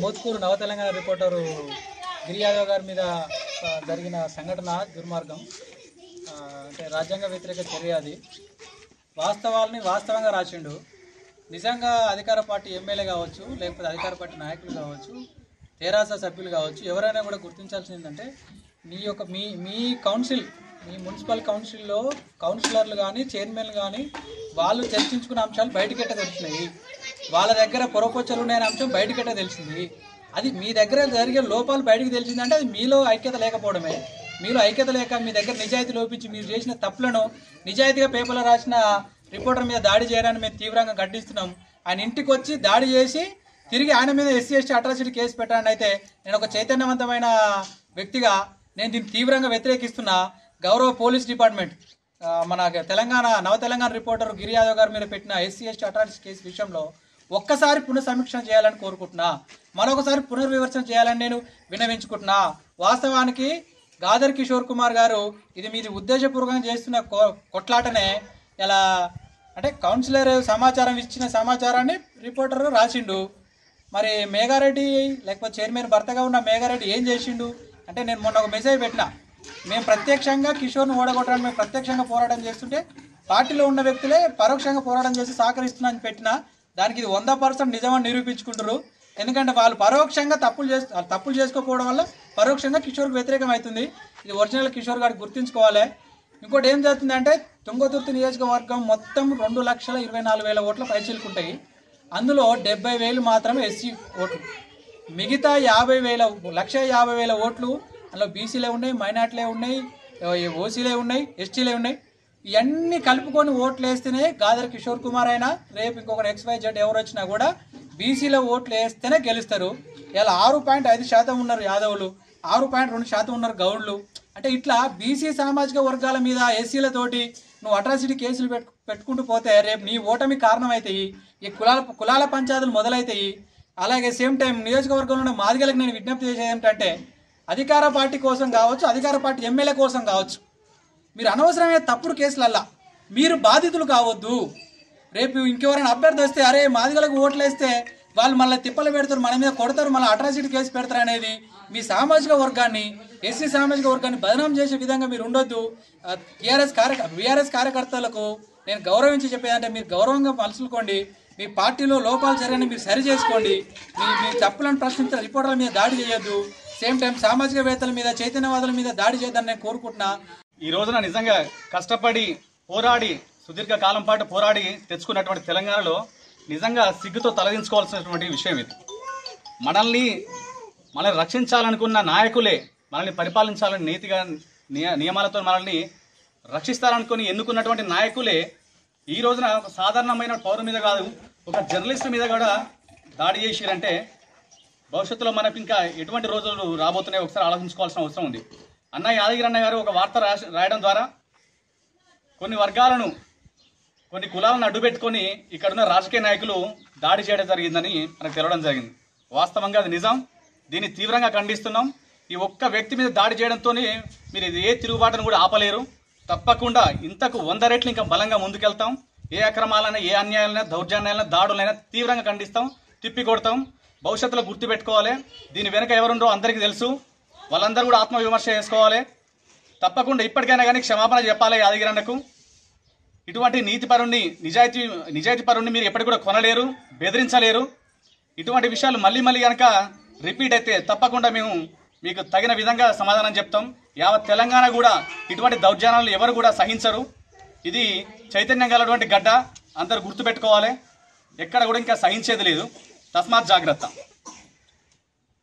మోత్కూరు నవ తెలంగాణ రిపోర్టరు గిరి యాదవ్ గారి మీద ఆ, జరిగిన సంఘటన దుర్మార్గం ఆ, అంటే రాజ్యాంగ వ్యతిరేక చర్య అది వాస్తవాలని వాస్తవంగా రాసిండు నిజంగా అధికార పార్టీ ఎమ్మెల్యే కావచ్చు లేకపోతే అధికార పార్టీ నాయకులు కావచ్చు తెరాస సభ్యులు కావచ్చు ఎవరైనా కూడా గుర్తించాల్సింది ఏంటంటే మీ యొక్క మీ మీ కౌన్సిల్ మీ మున్సిపల్ కౌన్సిల్లో కౌన్సిలర్లు కానీ చైర్మన్లు కానీ వాళ్ళు చర్చించుకున్న అంశాలు బయటకెట్ట తెలిసినాయి వాళ్ళ దగ్గర పొరపొచ్చలు ఉన్నాయనే అంశం బయటకెట్ట తెలిసింది అది మీ దగ్గర జరిగే లోపాలు బయటకు తెలిసిందంటే అది మీలో ఐక్యత లేకపోవడమే మీలో ఐక్యత లేక మీ దగ్గర నిజాయితీ లోపించి మీరు చేసిన తప్పులను నిజాయితీగా పేపర్లో రాసిన రిపోర్టర్ మీద దాడి చేయడాన్ని మేము తీవ్రంగా ఖండిస్తున్నాం ఆయన ఇంటికి వచ్చి దాడి చేసి తిరిగి ఆయన మీద ఎస్సీ ఎస్టీ అట్రాసిటీ కేసు పెట్టాలని అయితే నేను ఒక చైతన్యవంతమైన వ్యక్తిగా నేను దీన్ని తీవ్రంగా వ్యతిరేకిస్తున్నా గౌరవ పోలీస్ డిపార్ట్మెంట్ ఆ, మన తెలంగాణ నవ తెలంగాణ రిపోర్టర్ గిరి యాదవ్ గారి మీద పెట్టిన ఎస్సీ ఎస్టీ అట్రాసిటీ కేసు విషయంలో ఒక్కసారి పునఃసమీక్ష చేయాలని కోరుకుంటున్నా మరొకసారి పునర్విమర్శన చేయాలని నేను వినవించుకుంటున్నా వాస్తవానికి గాదర్ కిషోర్ కుమార్ గారు ఇది మీది ఉద్దేశపూర్వకంగా చేస్తున్న కొ- కొట్లాటనే ఇలా అంటే కౌన్సిలర్ సమాచారం ఇచ్చిన సమాచారాన్ని రిపోర్టర్ రాసిండు మరి మేఘారెడ్డి లేకపోతే చైర్మన్ భర్తగా ఉన్న మేఘారెడ్డి ఏం చేసిండు అంటే నేను మొన్న ఒక మెసేజ్ పెట్టిన మేము ప్రత్యక్షంగా కిషోర్ను ఓడగొట్టడానికి మేము ప్రత్యక్షంగా పోరాటం చేస్తుంటే పార్టీలో ఉన్న వ్యక్తులే పరోక్షంగా పోరాటం చేసి సహకరిస్తున్నారని పెట్టిన దానికి ఇది వంద పర్సెంట్ నిజమని నిరూపించుకుంటారు ఎందుకంటే వాళ్ళు పరోక్షంగా తప్పులు చేసు వాళ్ళు తప్పులు చేసుకోకపోవడం వల్ల పరోక్షంగా కిషోర్కి వ్యతిరేకం అవుతుంది ఇది ఒరిజినల్ కిషోర్ గారు గుర్తుంచుకోవాలి ఇంకోటి ఏం జరుగుతుందంటే తుంగతుర్తి నియోజకవర్గం మొత్తం రెండు లక్షల ఇరవై నాలుగు వేల ఓట్ల పైచీలుకుంటాయి అందులో డెబ్బై వేలు మాత్రమే ఎస్సీ ఓట్లు మిగతా యాభై వేల లక్ష యాభై వేల ఓట్లు అందులో బీసీలే ఉన్నాయి మైనార్టీలే ఉన్నాయి ఓసీలే ఉన్నాయి ఎస్టీలే ఉన్నాయి ఇవన్నీ కలుపుకొని ఓట్లు వేస్తేనే గాదర్ కిషోర్ కుమార్ అయినా రేపు ఇంకొక ఎక్స్ వై జెడ్ ఎవరు వచ్చినా కూడా బీసీలో ఓట్లు వేస్తేనే గెలుస్తారు ఇలా ఆరు పాయింట్ ఐదు శాతం ఉన్నారు యాదవులు ఆరు పాయింట్ రెండు శాతం ఉన్నారు గౌడ్లు అంటే ఇట్లా బీసీ సామాజిక వర్గాల మీద ఎస్సీలతోటి నువ్వు అట్రాసిటీ కేసులు పెట్టు పెట్టుకుంటూ పోతే రేపు నీ ఓటమి కారణమవుతాయి ఈ కులాల కులాల పంచాయతీలు మొదలవుతాయి అలాగే సేమ్ టైం నియోజకవర్గంలో ఉన్న మాదిగలకు నేను విజ్ఞప్తి చేసేది ఏమిటంటే అధికార పార్టీ కోసం కావచ్చు అధికార పార్టీ ఎమ్మెల్యే కోసం కావచ్చు మీరు అనవసరమైన తప్పుడు కేసులల్లా మీరు బాధితులు కావద్దు రేపు ఇంకెవరైనా అభ్యర్థి వస్తే అరే మాదిగలకు ఓట్లు వేస్తే వాళ్ళు మళ్ళీ తిప్పలు పెడతారు మన మీద కొడతారు మళ్ళీ అట్రాసిటీ కేసు పెడతారు అనేది మీ సామాజిక వర్గాన్ని ఎస్సీ సామాజిక వర్గాన్ని బదనాం చేసే విధంగా మీరు ఉండొద్దు టీఆర్ఎస్ కార్య బీఆర్ఎస్ కార్యకర్తలకు నేను గౌరవించి చెప్పేదంటే మీరు గౌరవంగా మలుచుకోండి మీ పార్టీలో లోపాలు జరిగిన మీరు సరి చేసుకోండి మీ మీ తప్పులను ప్రశ్నించిన రిపోర్టర్ల మీద దాడి చేయొద్దు సేమ్ టైం సామాజికవేత్తల మీద చైతన్యవాదుల మీద దాడి చేయొద్దని నేను కోరుకుంటున్నా ఈ రోజున నిజంగా కష్టపడి పోరాడి సుదీర్ఘ కాలం పాటు పోరాడి తెచ్చుకున్నటువంటి తెలంగాణలో నిజంగా సిగ్గుతో తలదించుకోవాల్సినటువంటి విషయం ఇది మనల్ని మనల్ని రక్షించాలనుకున్న నాయకులే మనల్ని పరిపాలించాలని నీతిగా నియ- నియమాలతో మనల్ని రక్షిస్తారనుకుని ఎన్నుకున్నటువంటి నాయకులే ఈ రోజున ఒక సాధారణమైన పౌరు మీద కాదు ఒక జర్నలిస్ట్ మీద కూడా దాడి చేసిరంటే భవిష్యత్తులో మనకు ఇంకా ఎటువంటి రోజులు రాబోతున్నాయో ఒకసారి ఆలోచించుకోవాల్సిన అవసరం ఉంది అన్న యాదగిరి అన్న గారు ఒక వార్త రాసి రాయడం ద్వారా కొన్ని వర్గాలను కొన్ని కులాలను అడ్డుపెట్టుకొని ఇక్కడున్న రాజకీయ నాయకులు దాడి చేయడం జరిగిందని మనకు తెలవడం జరిగింది వాస్తవంగా అది నిజం దీన్ని తీవ్రంగా ఖండిస్తున్నాం ఈ ఒక్క వ్యక్తి మీద దాడి చేయడంతో మీరు ఇది ఏ తిరుగుబాటును కూడా ఆపలేరు తప్పకుండా ఇంతకు వంద రెట్లు ఇంకా బలంగా ముందుకెళ్తాం ఏ అక్రమాలైనా ఏ అన్యాయాలైనా దౌర్జన్యాలైనా దాడులైనా తీవ్రంగా ఖండిస్తాం తిప్పి కొడతాం భవిష్యత్తులో గుర్తుపెట్టుకోవాలి దీని వెనుక ఎవరుండో అందరికీ తెలుసు వాళ్ళందరూ కూడా ఆత్మవిమర్శ చేసుకోవాలి తప్పకుండా ఇప్పటికైనా కానీ క్షమాపణ చెప్పాలి యాదగిరన్నకు ఇటువంటి నీతి పరుణ్ణి నిజాయితీ నిజాయితీ పరుణ్ణి మీరు ఎప్పటికి కూడా కొనలేరు బెదిరించలేరు ఇటువంటి విషయాలు మళ్ళీ మళ్ళీ కనుక రిపీట్ అయితే తప్పకుండా మేము మీకు తగిన విధంగా సమాధానం చెప్తాం యావత్ తెలంగాణ కూడా ఇటువంటి దౌర్జన్యాలు ఎవరు కూడా సహించరు ఇది చైతన్యం గలటువంటి గడ్డ అందరు గుర్తుపెట్టుకోవాలి ఎక్కడ కూడా ఇంకా సహించేది లేదు తస్మాత్ జాగ్రత్త